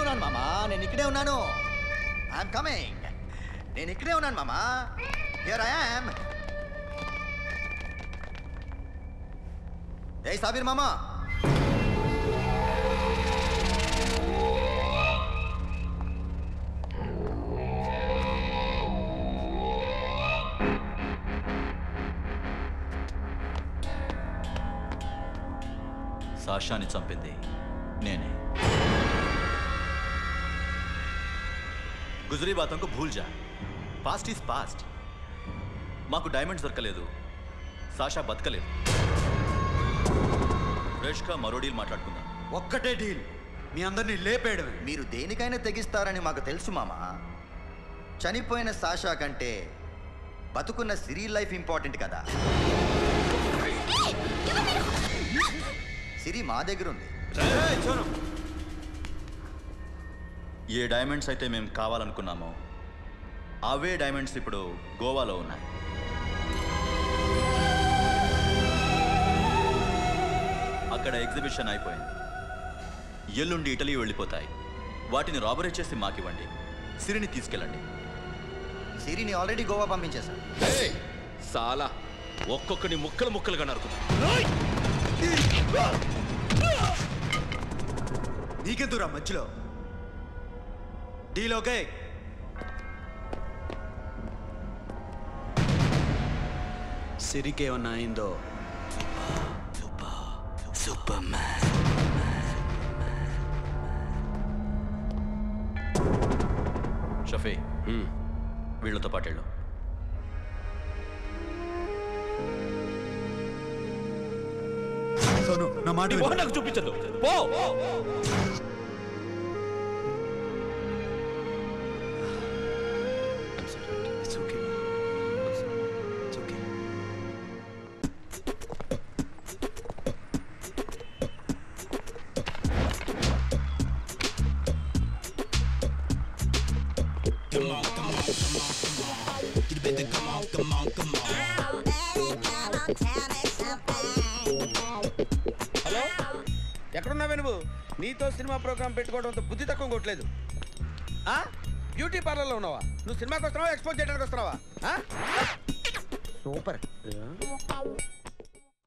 ఉన్నాను మామా నేను ఇక్కడే ఉన్నాను ఐఎమ్ కమింగ్ నేను ఇక్కడే ఉన్నాను మామా here I am a Sabir మామా సాషాని చంపింది నేనే గుజరీ బాతంకు భూల్ జా పాస్ట్ ఈజ్ పాస్ట్ మాకు డైమండ్స్ దొరకలేదు సాషా బతకలేదు రేష్కా మరో డీల్ మాట్లాడుకుందాం ఒక్కటే డీల్ మీ అందరినీ లేపేయడమే మీరు దేనికైనా తెగిస్తారని మాకు తెలుసు మామా చనిపోయిన సాషా కంటే బతుకున్న సిరి లైఫ్ ఇంపార్టెంట్ కదా సిరి మా దగ్గర ఉంది ఏ డైమండ్స్ అయితే మేము కావాలనుకున్నామో అవే డైమండ్స్ ఇప్పుడు గోవాలో ఉన్నాయి అక్కడ ఎగ్జిబిషన్ అయిపోయింది ఎల్లుండి ఇటలీ వెళ్ళిపోతాయి వాటిని రాబరీ చేసి మాకివ్వండి సిరిని తీసుకెళ్ళండి సిరిని ఆల్రెడీ గోవా పంపించేశాను ఏయ్, సాలా ఒక్కొక్కని ముక్కలు ముక్కలుగా నరుకుతా నీకెందురా మధ్యలో డీల్ ఓకే సిరికేమన్నా అయిందో షఫీ వీళ్ళతో పాటు వెళ్ళు సోను నా మాట నీ విను. మొహం నాకు చూపించదు పో It's okay. It's okay. Hello ఎక్కడున్నావే నువ్వు నీతో సినిమా ప్రోగ్రామ్ పెట్టుకోవడంతో బుద్ధి తక్కువ కొట్టలేదు ఆ? బ్యూటీ పార్లర్లో ఉన్నావా నువ్వు సినిమాకి వస్తున్నావా ఎక్స్పోజ్ చేయడానికి వస్తున్నావా ఆ? సూపర్